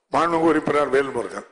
மாண்புமிகு உறுப்பினர் வேல்முருகன்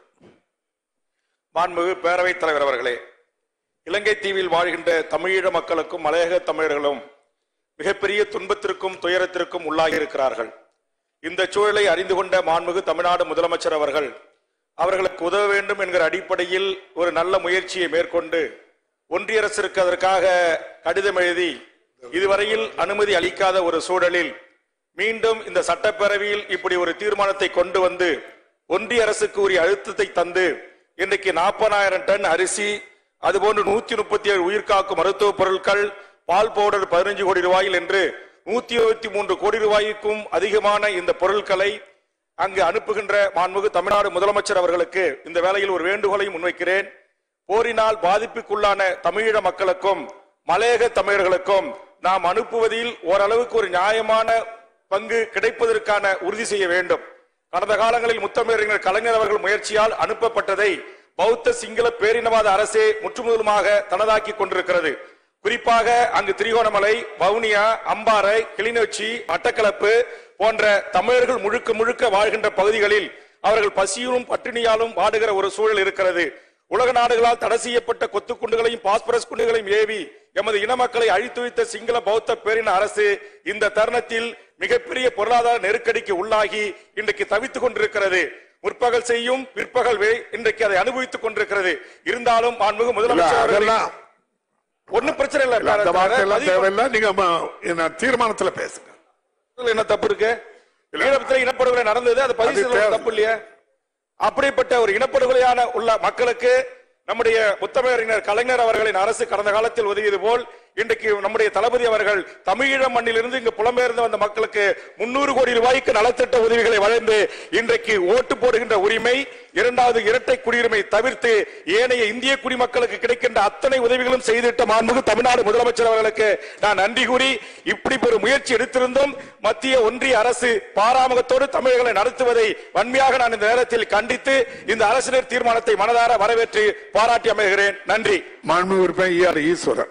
மாண்புமிகு பேரவைத் தலைவர் அவர்களே இலங்கை தீவில் வாழ்கின்ற தமிழீழ மக்களுக்கும் மலையக தமிழர்களும் மிகப்பெரிய துன்பத்திற்கும் துயரத்திற்கும் உள்ளாகி இருக்கிறார்கள் இந்த சூழலை அறிந்து கொண்ட மாண்புமிகு தமிழ்நாடு முதலமைச்சர் அவர்கள் அவர்களுக்கு உதவ வேண்டும் என்கிற அடிப்படையில் ஒரு நல்ல முயற்சியை மேற்கொண்டு ஒன்றிய அரசிற்கு அதற்காக கடிதம் எழுதி இதுவரையில் அனுமதி அளிக்காத ஒரு சூழலில் மீண்டும் இந்த சட்டப்பேரவையில் இப்படி ஒரு தீர்மானத்தை கொண்டு வந்து ஒன்றிய அரசுக்கு உரிய அழுத்தத்தை தந்து இன்றைக்கு நாற்பதாயிரம் டன் அரிசி அதுபோன்று நூத்தி முப்பத்தி ஏழு உயிர்காக்கும் மருத்துவ பொருட்கள் பால் பவுடர் பதினஞ்சு கோடி ரூபாயில் என்று நூத்தி இருபத்தி மூன்று கோடி ரூபாய்க்கும் அதிகமான இந்த பொருட்களை அங்கு அனுப்புகின்ற மாண்புமிகு தமிழ்நாடு முதலமைச்சர் அவர்களுக்கு இந்த வேளையில் ஒரு வேண்டுகோளை முன்வைக்கிறேன் போரினால் பாதிப்புக்குள்ளான தமிழீழ மக்களுக்கும் மலையக தமிழர்களுக்கும் நாம் அனுப்புவதில் ஓரளவுக்கு ஒரு நியாயமான பங்கு கிடைப்பதற்கான உறுதி செய்ய வேண்டும் கடந்த காலங்களில் முத்தமிழறிஞர் கலைஞர் அவர்கள் முயற்சியால் அனுப்பப்பட்டதை பௌத்த சிங்கள பேரினவாத அரசே முற்றுமுதலுமாக தனதாக்கி கொண்டிருக்கிறது குறிப்பாக அங்கு திரிகோணமலை வவுனியா அம்பாறை கிளிநொச்சி மட்டக்களப்பு போன்ற தமிழர்கள் முழுக்க முழுக்க வாழ்கின்ற பகுதிகளில் அவர்கள் பசியிலும் பட்டினியாலும் வாடுகிற ஒரு சூழல் இருக்கிறது உலக நாடுகளால் தடை செய்யப்பட்ட கொத்துக்குண்டுகளையும் பாஸ்பரஸ் குண்டுகளையும் ஏவி எமது இன மக்களை அழித்து வைத்த சிங்கள பௌத்த பேரின அரசு இந்த தருணத்தில் மிகப்பெரிய பொருளாதார நெருக்கடிக்கு உள்ளாகி இன்றைக்கு தவித்துக் கொண்டிருக்கிறது முற்பகல் செய்யும் பிற்பகல் வே இன்றைக்கு அதை அனுபவித்துக் கொண்டிருக்கிறது இருந்தாலும் மாண்புமிகு இல்ல, முதலமைச்சர் அவர்கள் அதெல்லாம் ஒண்ணும் பிரச்சனை இல்ல இல்ல, அந்த வார்த்தை எல்லாம் பதிவு- தேவையில்லை நீங்க ம- என்ன தீர்மானத்துல பேசுங்க இதுல என்ன தப்பு இருக்கு ஈழத்துல இனப்படுகொலை நடந்தது அது பதிவு அது செய்யறது தேவை. தப்பு இல்லையா அப்படிப்பட்ட ஒரு இனப்படுகொலையான உள்ள மக்களுக்கு நம்முடைய முத்தமிழறிஞர் கலைஞர் அவர்களின் அரசு கடந்த காலத்தில் உதவியது போல் இன்றைக்கு நம்முடைய தளபதி அவர்கள் தமிழீழ மண்ணிலிருந்து இங்கு புலம்பெயர்ந்து வந்த மக்களுக்கு முன்னூறு கோடி ரூபாய்க்கு நலத்திட்ட உதவிகளை வழங்கி இன்றைக்கு ஓட்டு போடுகின்ற உரிமை இரண்டாவது இரட்டை குடியுரிமை தவிர்த்து ஏனைய இந்திய குடிமக்களுக்கு கிடைக்கின்ற அத்தனை உதவிகளும் செய்திட்ட மாண்புமிகு தமிழ்நாடு முதலமைச்சர் அவர்களுக்கு நான் நன்றி கூறி இப்படி ஒரு முயற்சி எடுத்திருந்தும் மத்திய ஒன்றிய அரசு பாராமுகத்தோடு தமிழர்களை நடத்துவதை வன்மையாக நான் இந்த நேரத்தில் கண்டித்து இந்த அரசினர் தீர்மானத்தை மனதார வரவேற்று பாராட்டி அமைகிறேன் நன்றி மாண்புமிகு உறுப்பினர் ஈ ஆர் ஈஸ்வரன்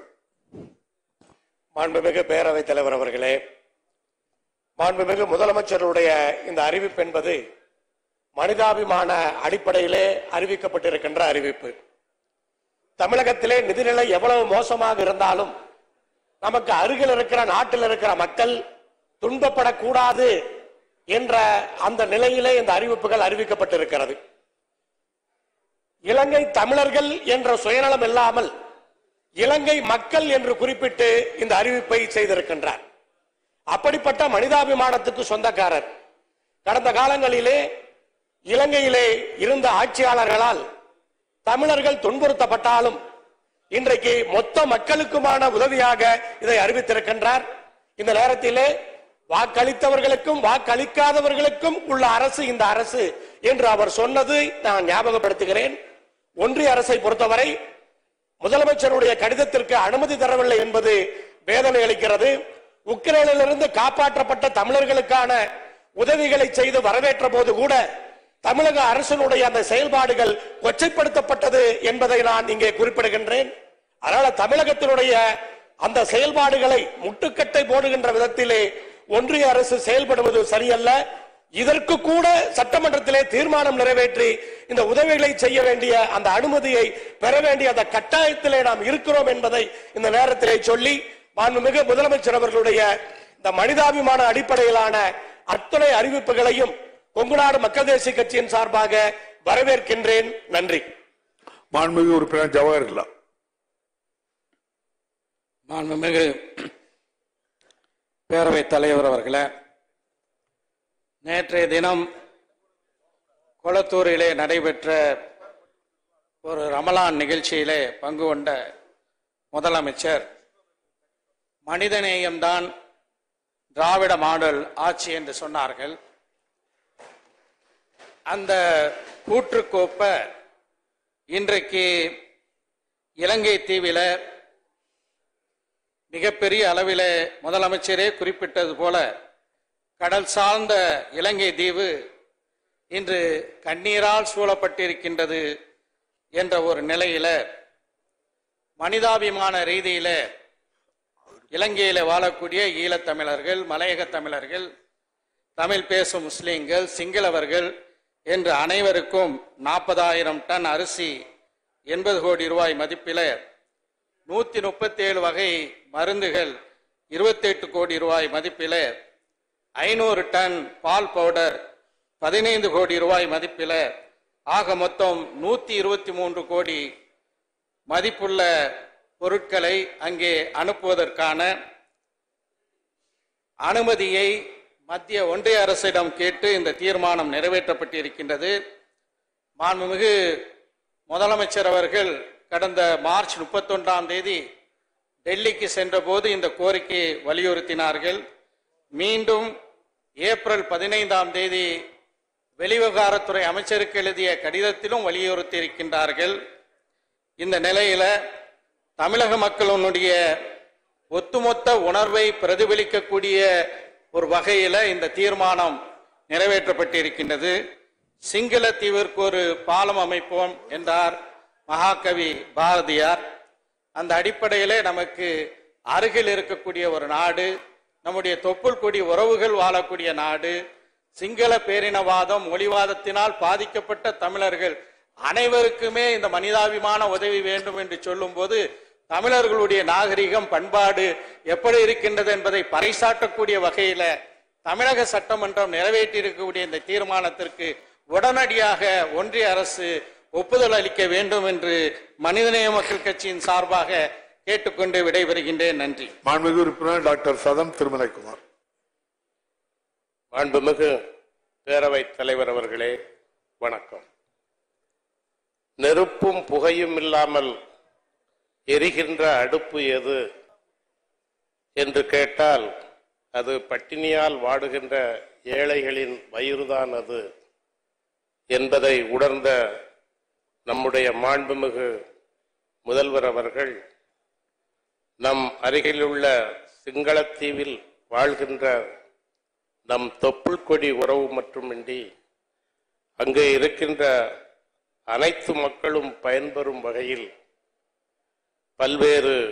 மாண்புமிகு பேரவைத் தலைவர் அவர்களே மாண்புமிகு முதலமைச்சருடைய இந்த அறிவிப்பு என்பது மனிதாபிமான அடிப்படையிலே அறிவிக்கப்பட்டிருக்கின்ற அறிவிப்பு தமிழகத்திலே நிதிநிலை எவ்வளவு மோசமாக இருந்தாலும் நமக்கு அருகில் இருக்கிற நாட்டில் இருக்கிற மக்கள் துன்பப்படக்கூடாது என்ற அந்த நிலையிலே இந்த அறிவிப்புகள் அறிவிக்கப்பட்டிருக்கிறது இலங்கை தமிழர்கள் என்ற சுயநலம் இல்லாமல் இலங்கை மக்கள் என்று குறிப்பிட்டு இந்த அறிவிப்பை செய்திருக்கின்றார் அப்படிப்பட்ட மனிதாபிமானத்துக்கு சொந்தக்காரர் கடந்த காலங்களிலே இலங்கையிலே இருந்த ஆட்சியாளர்களால் தமிழர்கள் துன்புறுத்தப்பட்டாலும் இன்றைக்கு மொத்த மக்களுக்குமான உதவியாக இதை அறிவித்திருக்கின்றார் இந்த நேரத்திலே வாக்களித்தவர்களுக்கும் வாக்களிக்காதவர்களுக்கும் உள்ள அரசு இந்த அரசு என்று அவர் சொன்னது நான் ஞாபகப்படுத்துகிறேன் ஒன்றிய அரசை பொறுத்தவரை முதலமைச்சருடைய கடிதத்திற்கு அனுமதி தரவில்லை என்பது வேதனை அளிக்கிறது உக்ரைனிலிருந்து காப்பாற்றப்பட்ட தமிழர்களுக்கான உதவிகளை செய்து வரவேற்ற போது கூட தமிழக அரசினுடைய அந்த செயல்பாடுகள் கொச்சைப்படுத்தப்பட்டது என்பதை நான் இங்கே குறிப்பிடுகின்றேன் அதனால தமிழகத்தினுடைய அந்த செயல்பாடுகளை முட்டுக்கட்டை போடுகின்ற விதத்திலே ஒன்றிய அரசு செயல்படுவது சரியல்ல இதற்கு கூட சட்டமன்றத்திலே தீர்மானம் நிறைவேற்றி இந்த உதவிகளை செய்ய வேண்டிய அந்த அனுமதியை பெற வேண்டிய அந்த கட்டாயத்திலே நாம் இருக்கிறோம் என்பதை இந்த நேரத்திலே சொல்லி மாண்புமிகு முதலமைச்சர் அவர்களுடைய இந்த மனிதாபிமான அடிப்படையிலான அத்தனை அறிவிப்புகளையும் கொங்குநாடு மக்கள் தேசிய கட்சியின் சார்பாக வரவேற்கின்றேன் நன்றி மாண்புமிகு உறுப்பினர் ஜவஹர்லா மாண்புமிகு பேரவைத் தலைவர் அவர்களே நேற்றைய தினம் கொளத்தூரிலே நடைபெற்ற ஒரு ரமலான் நிகழ்ச்சியிலே பங்கு கொண்ட முதலமைச்சர் மனிதநேயம்தான் திராவிட மாடல் ஆட்சி என்று சொன்னார்கள் அந்த கூற்றுக்கோப்ப இன்றைக்கு இலங்கை தீவில மிகப்பெரிய அளவிலே முதலமைச்சரே குறிப்பிட்டது போல கடல் சார்ந்த இலங்கை தீவு இன்று கண்ணீரால் சூழப்பட்டிருக்கின்றது என்ற ஒரு நிலையில மனிதாபிமான ரீதியில இலங்கையில வாழக்கூடிய ஈழத்தமிழர்கள் மலையக தமிழர்கள் தமிழ் பேசும் முஸ்லிம்கள் சிங்களவர்கள் என்று அனைவருக்கும் நாற்பதாயிரம் டன் அரிசி எண்பது கோடி ரூபாய் மதிப்பில் நூற்றி முப்பத்தேழு வகை மருந்துகள் இருபத்தெட்டு கோடி ரூபாய் மதிப்பில் ஐநூறு டன் பால் பவுடர் பதினைந்து கோடி ரூபாய் மதிப்பில் ஆக மொத்தம் நூற்றி இருபத்தி மூன்று கோடி மதிப்புள்ள பொருட்களை அங்கே அனுப்புவதற்கான அனுமதியை மத்திய ஒன்றிய அரசிடம் கேட்டு இந்த தீர்மானம் நிறைவேற்றப்பட்டிருக்கின்றது மாண்புமிகு முதலமைச்சர் அவர்கள் கடந்த மார்ச் முப்பத்தொன்றாம் தேதி டெல்லிக்கு சென்றபோது இந்த கோரிக்கையை வலியுறுத்தினார்கள் மீண்டும் ஏப்ரல் பதினைந்தாம் தேதி வெளிவிவகாரத்துறை அமைச்சருக்கு எழுதிய கடிதத்திலும் வலியுறுத்தி இருக்கின்றார்கள் இந்த நிலையில தமிழக மக்களுடைய ஒட்டுமொத்த உணர்வை பிரதிபலிக்கக்கூடிய ஒரு வகையில இந்த தீர்மானம் நிறைவேற்றப்பட்டிருக்கின்றது சிங்கள தீவிற்கு ஒரு பாலம் அமைப்போம் என்றார் மகாகவி பாரதியார் அந்த அடிப்படையிலே நமக்கு அருகில் இருக்கக்கூடிய ஒரு நாடு நம்முடைய தொப்புள் கொடி உறவுகள் வாழக்கூடிய நாடு சிங்கள பேரினவாதம் மொழிவாதத்தினால் பாதிக்கப்பட்ட தமிழர்கள் அனைவருக்குமே இந்த மனிதாபிமான உதவி வேண்டும் என்று சொல்லும்போது தமிழர்களுடைய நாகரிகம் பண்பாடு எப்படி இருக்கின்றது என்பதை பறைசாற்றக்கூடிய வகையில தமிழக சட்டமன்றம் நிறைவேற்றியிருக்கக்கூடிய இந்த தீர்மானத்திற்கு உடனடியாக ஒன்றிய அரசு ஒப்புதல் அளிக்க வேண்டும் என்று மனிதநேய மக்கள் கட்சியின் சார்பாக கேட்டுக்கொண்டு விடைபெறுகின்றேன் நன்றி மாண்புமிகு உறுப்பினர் டாக்டர் சதம் திருமலைக்குமார் மாண்புமிகு பேரவைத் தலைவர் அவர்களே வணக்கம் நெருப்பும் புகையும் இல்லாமல் எரிகின்ற அடுப்பு எது என்று கேட்டால் அது பட்டினியால் வாடுகின்ற ஏழைகளின் வயிறுதான் அது என்பதை உணர்ந்த நம்முடைய மாண்புமிகு முதல்வர் அவர்கள் நம் அருகிலுள்ள சிங்களத்தீவில் வாழ்கின்ற நம் தொப்புள் கொடி உறவு மட்டுமின்றி அங்கே இருக்கின்ற அனைத்து மக்களும் பயன்பெறும் வகையில் பல்வேறு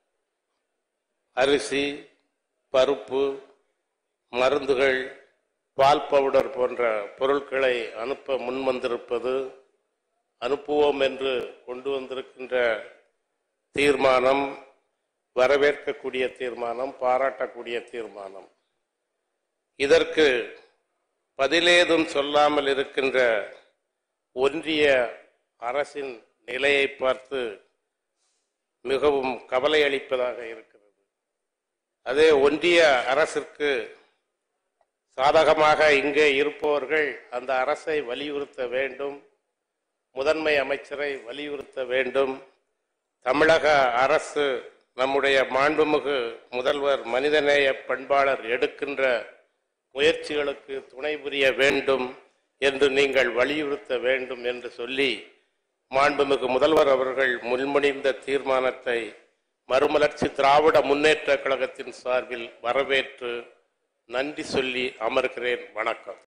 அரிசி பருப்பு மருந்துகள் பால் பவுடர் போன்ற பொருட்களை அனுப்ப முன்வந்திருப்பது அனுப்புவோம் என்று கொண்டு வந்திருக்கின்ற தீர்மானம் வரவேற்கக்கூடிய தீர்மானம் பாராட்டக்கூடிய தீர்மானம் இதற்கு பதிலேதும் சொல்லாமல் இருக்கின்ற ஒன்றிய அரசின் நிலையை பார்த்து மிகவும் கவலை அளிப்பதாக இருக்கிறது அதே ஒன்றிய அரசிற்கு சாதகமாக இங்கே இருப்பவர்கள் அந்த அரசை வலியுறுத்த வேண்டும் முதன்மை அமைச்சரை வலியுறுத்த வேண்டும் தமிழக அரசு நம்முடைய மாண்புமிகு முதல்வர் மனிதநேய பண்பாளர் எடுக்கின்ற முயற்சிகளுக்கு துணை புரிய வேண்டும் என்று நீங்கள் வலியுறுத்த வேண்டும் என்று சொல்லி மாண்புமிகு முதல்வர் அவர்கள் முன்மொழிந்த தீர்மானத்தை மறுமலர்ச்சி திராவிட முன்னேற்ற கழகத்தின் சார்பில் வரவேற்று நன்றி சொல்லி அமர்கிறேன் வணக்கம்